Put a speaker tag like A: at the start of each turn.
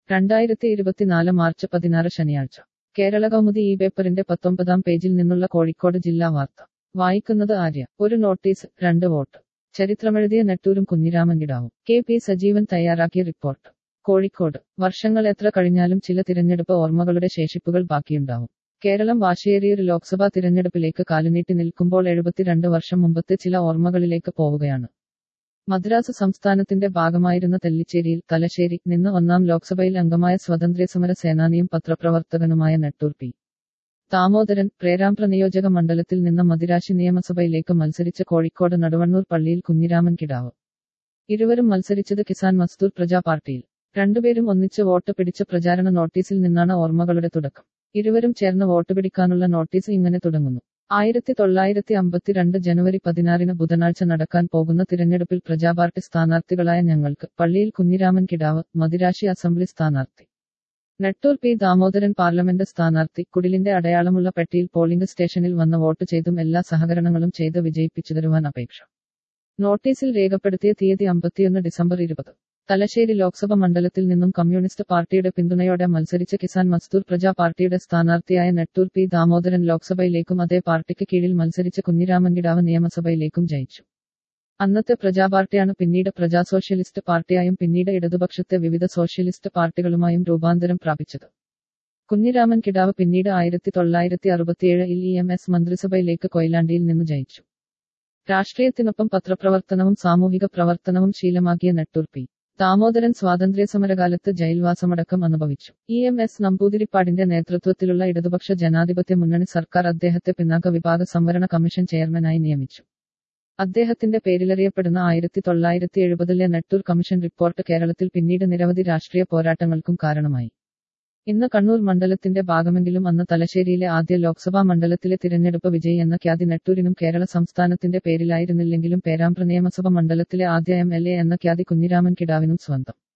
A: രണ്ടായിരത്തി ഇരുപത്തിനാല് മാർച്ച് പതിനാറ് ശനിയാഴ്ച കേരള കൗമുദി ഈ പേപ്പറിന്റെ പത്തൊമ്പതാം പേജിൽ നിന്നുള്ള കോഴിക്കോട് ജില്ലാ വാർത്ത വായിക്കുന്നത് ആര്യ ഒരു നോട്ടീസ് രണ്ട് വോട്ട് ചരിത്രമെഴുതിയ നെട്ടൂരും കുഞ്ഞിരാമൻകിടാവും കെ പി സജീവൻ തയ്യാറാക്കിയ റിപ്പോർട്ട് കോഴിക്കോട് വർഷങ്ങൾ എത്ര കഴിഞ്ഞാലും ചില തിരഞ്ഞെടുപ്പ് ഓർമ്മകളുടെ ശേഷിപ്പുകൾ ബാക്കിയുണ്ടാവും കേരളം വാശിയേറിയൊരു ലോക്സഭാ തിരഞ്ഞെടുപ്പിലേക്ക് കാലുനീട്ടി നിൽക്കുമ്പോൾ എഴുപത്തിരണ്ട് വർഷം മുമ്പത്തെ ചില ഓർമ്മകളിലേക്ക് പോവുകയാണ് മദ്രാസ് സംസ്ഥാനത്തിന്റെ ഭാഗമായിരുന്ന തെല്ലിച്ചേരിയിൽ തലശ്ശേരി നിന്ന് ഒന്നാം ലോക്സഭയിൽ അംഗമായ സ്വാതന്ത്ര്യസമര സേനാനിയും പത്രപ്രവർത്തകനുമായ നെട്ടൂർ പി ദാമോദരൻ പ്രേരാമ്പ്ര നിയോജക മണ്ഡലത്തിൽ നിന്ന് മദിരാശി നിയമസഭയിലേക്ക് മത്സരിച്ച കോഴിക്കോട് നടുവണ്ണൂർ പള്ളിയിൽ കുഞ്ഞിരാമൻ കിടാവ് ഇരുവരും മത്സരിച്ചത് കിസാൻ മസ്ദൂർ പ്രജാ പാർട്ടിയിൽ രണ്ടുപേരും ഒന്നിച്ച് വോട്ട് പിടിച്ച പ്രചാരണ നോട്ടീസിൽ നിന്നാണ് ഓർമ്മകളുടെ തുടക്കം ഇരുവരും ചേർന്ന് വോട്ട് പിടിക്കാനുള്ള നോട്ടീസ് ഇങ്ങനെ തുടങ്ങുന്നു ആയിരത്തി തൊള്ളായിരത്തി അമ്പത്തിരണ്ട് ജനുവരി പതിനാറിന് ബുധനാഴ്ച നടക്കാൻ പോകുന്ന തിരഞ്ഞെടുപ്പിൽ പ്രജാപാർട്ടി സ്ഥാനാർത്ഥികളായ ഞങ്ങൾക്ക് പള്ളിയിൽ കുഞ്ഞിരാമൻ കിടാവ് മദിരാശി അസംബ്ലി സ്ഥാനാർത്ഥി നെട്ടൂർ പി ദാമോദരൻ പാർലമെന്റ് സ്ഥാനാർത്ഥി കുടിലിന്റെ അടയാളമുള്ള പെട്ടിയിൽ പോളിംഗ് സ്റ്റേഷനിൽ വന്ന് വോട്ട് ചെയ്തും എല്ലാ സഹകരണങ്ങളും ചെയ്ത് വിജയിപ്പിച്ചു തരുവാൻ അപേക്ഷ നോട്ടീസിൽ രേഖപ്പെടുത്തിയ തീയതി അമ്പത്തിയൊന്ന് ഡിസംബർ ഇരുപത് തലശ്ശേരി ലോക്സഭ മണ്ഡലത്തിൽ നിന്നും കമ്മ്യൂണിസ്റ്റ് പാർട്ടിയുടെ പിന്തുണയോടെ മത്സരിച്ച കിസാൻ മസ്ദൂർ പ്രജാ പാർട്ടിയുടെ സ്ഥാനാർത്ഥിയായ നെട്ടൂർ പി ദാമോദരൻ ലോക്സഭയിലേക്കും അതേ പാർട്ടിക്ക് കീഴിൽ മത്സരിച്ച കുഞ്ഞിരാമൻകിടാവ് നിയമസഭയിലേക്കും ജയിച്ചു അന്നത്തെ പ്രജാ പാർട്ടിയാണ് പിന്നീട് പ്രജാ സോഷ്യലിസ്റ്റ് പാർട്ടിയായും പിന്നീട് ഇടതുപക്ഷത്തെ വിവിധ സോഷ്യലിസ്റ്റ് പാർട്ടികളുമായും രൂപാന്തരം പ്രാപിച്ചത് കുഞ്ഞിരാമൻ കിടാവ് പിന്നീട് ആയിരത്തി തൊള്ളായിരത്തി അറുപത്തിയേഴിൽ ഇ എം എസ് മന്ത്രിസഭയിലേക്ക് കൊയിലാണ്ടിയിൽ നിന്ന് ജയിച്ചു രാഷ്ട്രീയത്തിനൊപ്പം പത്രപ്രവർത്തനവും സാമൂഹിക പ്രവർത്തനവും ശീലമാക്കിയ നെട്ടൂർ പി ദാമോദരൻ സ്വാതന്ത്ര്യ സമരകാലത്ത് ജയിൽവാസമടക്കം അനുഭവിച്ചു ഇ എം എസ് നമ്പൂതിരിപ്പാടിന്റെ നേതൃത്വത്തിലുള്ള ഇടതുപക്ഷ ജനാധിപത്യ മുന്നണി സർക്കാർ അദ്ദേഹത്തെ പിന്നാക്ക വിഭാഗ സംവരണ കമ്മീഷൻ ചെയർമാനായി നിയമിച്ചു അദ്ദേഹത്തിന്റെ പേരിലറിയപ്പെടുന്ന ആയിരത്തി തൊള്ളായിരത്തി എഴുപതിലെ നെട്ടൂർ കമ്മീഷൻ റിപ്പോർട്ട് കേരളത്തിൽ പിന്നീട് നിരവധി രാഷ്ട്രീയ പോരാട്ടങ്ങൾക്കും കാരണമായി ഇന്ന് കണ്ണൂർ മണ്ഡലത്തിന്റെ ഭാഗമെങ്കിലും അന്ന് തലശ്ശേരിയിലെ ആദ്യ ലോക്സഭാ മണ്ഡലത്തിലെ തിരഞ്ഞെടുപ്പ് വിജയി എന്ന ഖ്യാതി നെട്ടൂരിനും കേരള സംസ്ഥാനത്തിന്റെ പേരിലായിരുന്നില്ലെങ്കിലും പേരാമ്പ്ര നിയമസഭ മണ്ഡലത്തിലെ ആദ്യ എം എൽ എ എന്ന ഖ്യാതി കുഞ്ഞിരാമൻ കിടാവിനും സ്വന്തം